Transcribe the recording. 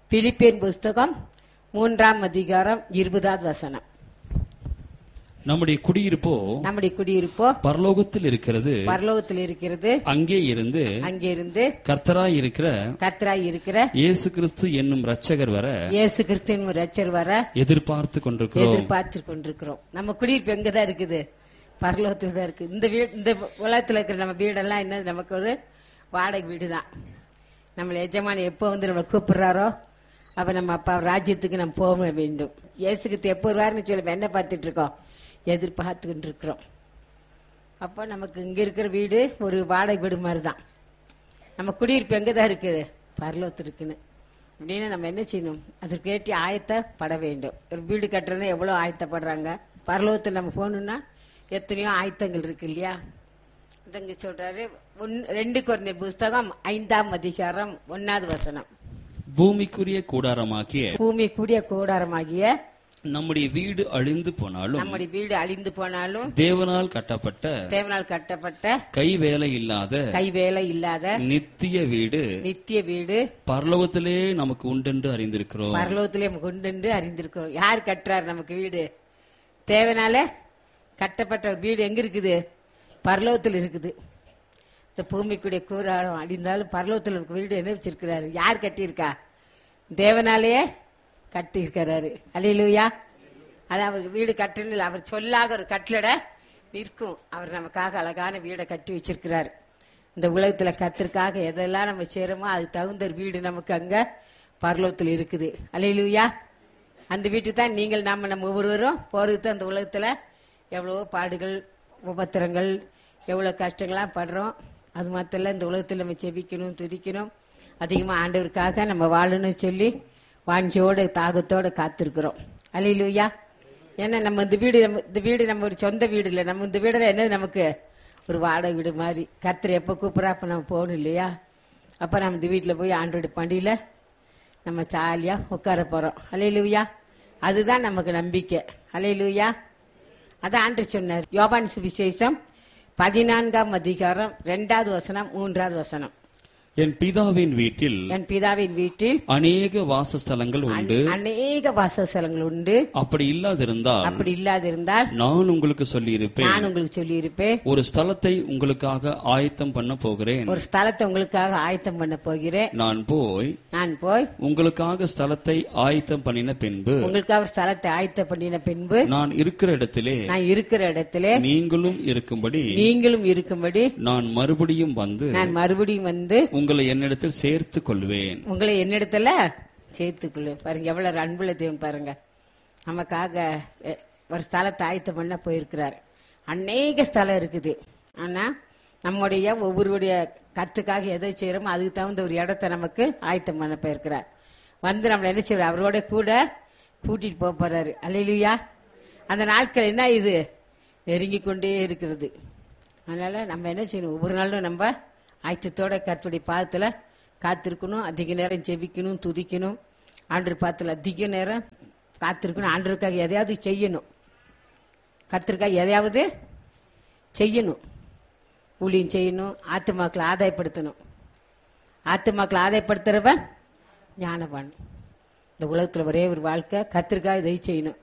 Philippian புஸ்தகம் மூன்றாம் அதிகாரம் இருபதாவது வசனம் நம்முடைய குடியிருப்போ நம்முடைய குடியிருப்போ பரலோகத்தில் இருக்கிறது பரலோகத்தில் இருக்கிறது அங்கே இருந்து அங்கிருந்து கர்த்தராய் இருக்கிற கர்த்தராய் இருக்கிற இயேசு கிறிஸ்து என்னும் ரட்சகர் வர இயேசு கிறிஸ்துவின் ரச்சர் வர எதிர்பார்த்து கொண்டிருக்கிறோம் எதிர்பார்த்து கொண்டிருக்கிறோம் நம்ம குடியிருப்பு எங்கதான் இருக்குது பரலோகத்தில் தான் இருக்கு இந்த வீடு இந்த உலகத்துல இருக்கிற நம்ம வீடெல்லாம் என்ன நமக்கு ஒரு வாடகை வீடு தான் நம்மளை எஜமானி எப்போ வந்து நம்மளை கூப்பிடுறாரோ அப்ப நம்ம அப்பா ராஜ்யத்துக்கு நம்ம போக வேண்டும் இயேசுக்கு எப்போ வருவாருன்னு சொல்லி நம்ம என்ன பார்த்துட்டு இருக்கோம் எதிர்பார்த்து கொண்டு இருக்கிறோம் அப்போ நமக்கு இங்க இருக்கிற வீடு ஒரு வாடகை வீடு மாதிரி தான் நம்ம குடியிருப்பு எங்க தான் இருக்குது பரலோகத்து இருக்குன்னு அப்படின்னு நம்ம என்ன செய்யணும் அதற்கு ஏற்றி ஆயத்தப்பட வேண்டும் ஒரு வீடு கட்டுறதுன்னா எவ்வளோ ஆயத்தப்படுறாங்க பரலோகத்தில் நம்ம போகணும்னா எத்தனையோ ஆயத்தங்கள் இருக்கு இல்லையா இதங்க சொல்றாரு ஒன்- ரெண்டு குறைந்த புஸ்தகம் ஐந்தாம் அதிகாரம் ஒன்னாவது வசனம் பூமிக்குரிய கூடாரமாக்கிய பூமி கூடிய கூடாரமாகிய நம்முடைய வீடு அழிந்து போனாலும் நம்முடைய வீடு அழிந்து போனாலும் தேவனால் கட்டப்பட்ட தேவனால் கட்டப்பட்ட கை வேலை இல்லாத கைவேலை இல்லாத நித்திய வீடு நித்திய வீடு பரலோகத்திலே நமக்கு உண்டென்று அறிந்திருக்கிறோம் பரலோகத்திலே கொண்டு அறிந்திருக்கிறோம் யார் கட்டுறார் நமக்கு வீடு தேவனால கட்டப்பட்ட ஒரு வீடு எங்க இருக்குது பரலோகத்தில் இருக்குது இந்த பூமிக்குடைய கூறாரம் அடிந்தாலும் பரலோகத்தில் இருக்க வீடு என்ன வச்சிருக்கிறாரு யார் கட்டியிருக்கா தேவனாலேயே கட்டி இருக்கிறாரு அலையிலுயா அது அவருக்கு வீடு கட்டணும் அவர் சொல்லாக ஒரு கட்டளட நிற்கும் அவர் நமக்காக அழகான வீடை கட்டி வச்சிருக்கிறாரு இந்த உலகத்துல கத்திற்காக எதெல்லாம் நம்ம செய்யறோமோ அதுக்கு தகுந்த ஒரு வீடு நமக்கு அங்க பரலோகத்தில் இருக்குது அலையிலுயா அந்த வீட்டுக்கு தான் நீங்கள் நாம நம்ம ஒவ்வொருவரும் போறதுக்கு தான் அந்த உலகத்துல எவ்வளவோ பாடுகள் உபத்திரங்கள் எவ்வளவு கஷ்டங்கள்லாம் படுறோம் அது மாத்திரம் இல்ல, இந்த உலகத்துல நம்ம செபிக்கணும் துதிக்கணும் அதிகமா ஆண்டவருக்காக நம்ம வாழணும்னு சொல்லி வாஞ்சியோட தாகத்தோட காத்திருக்கிறோம் அலையிலுயா ஏன்னா நம்ம இந்த வீடு நம்ம இந்த வீடு நம்ம ஒரு சொந்த வீடு இல்லை நம்ம இந்த வீடுல என்ன நமக்கு ஒரு வாடகை வீடு மாதிரி கர்த்தர் எப்போ கூப்பிட்றா அப்போ நம்ம போகணும் இல்லையா அப்போ நம்ம இந்த வீட்டில் போய் ஆண்டோட பண்டியில் நம்ம ஜாலியா உட்கார போறோம் அலையிலுயா அதுதான் நமக்கு நம்பிக்கை அலையிலுயா அதான் ஆண்டு சொன்னார் யோபான் சுவிசேஷம் பதினான்காம் அதிகாரம் ரெண்டாவது வசனம் மூன்றாவது வசனம் என் பிதாவின் வீட்டில் என் பிதாவின் வீட்டில் அநேக வாசஸ்தலங்கள் உண்டு அநேக வாசஸ்தலங்கள் உண்டு அப்படி இல்லாதிருந்தால் அப்படி இல்லாதிருந்தால் நான் உங்களுக்கு சொல்லியிருப்பேன் நான் உங்களுக்கு சொல்லியிருப்பேன் ஒரு ஸ்தலத்தை உங்களுக்காக ஆயத்தம் பண்ண போகிறேன் ஒரு ஸ்தலத்தை உங்களுக்காக ஆயத்தம் பண்ண போகிறேன் நான் போய் நான் போய் உங்களுக்காக ஸ்தலத்தை ஆயத்தம் பண்ணின பின்பு உங்களுக்காக ஒரு ஸ்தலத்தை ஆயத்தம் பண்ணின பின்பு நான் இருக்கிற இடத்திலே நான் இருக்கிற இடத்திலே நீங்களும் இருக்கும்படி நீங்களும் இருக்கும்படி நான் மறுபடியும் வந்து நான் மறுபடியும் வந்து உங்களை என்னிடத்தில் சேர்த்துக் கொள்வேன் உங்களை என்னிடத்துல சேர்த்துக்குள்ளு பாருங்க எவ்வளவு அன்புள்ள தேவன் பாருங்க நமக்காக எ, ஒரு ஸ்தலத்தை ஆயத்தம் பண்ண போயிருக்கிறார் அநேக ஸ்தலம் இருக்குது ஆனா நம்முடைய ஒவ்வொருடைய கத்துக்காக எதை செய்யறோமோ அதுக்கு தகுந்த ஒரு இடத்த நமக்கு ஆயத்தம் பண்ண போயிருக்கிறார் வந்து நம்மளை என்ன செய்வார் அவரோட கூட கூட்டிட்டு போக போறாரு அல்லையா அந்த நாட்கள் என்ன இது நெருங்கி கொண்டே இருக்கிறது அதனால நம்ம என்ன செய்யணும் ஒவ்வொரு நாளும் நம்ம ஆயத்தத்தோட கர்த்தருடைய பாதத்துல காத்திருக்கணும் அதிக நேரம் ஜெபிக்கணும் துதிக்கணும் ஆண்டர் பாதத்துல அதிக நேரம் காத்திருக்கணும் ஆண்டருக்காக எதையாவது செய்யணும் கர்த்தருக்காக எதையாவது செய்யணும் ஊழியம் செய்யணும் ஆத்துமாக்களை ஆதாயப்படுத்தணும் ஆத்துமாக்களை ஆதாயப்படுத்துறவன் ஞானவான் இந்த உலகத்துல ஒரே ஒரு வாழ்க்கை கத்திற்காக இதை செய்யணும்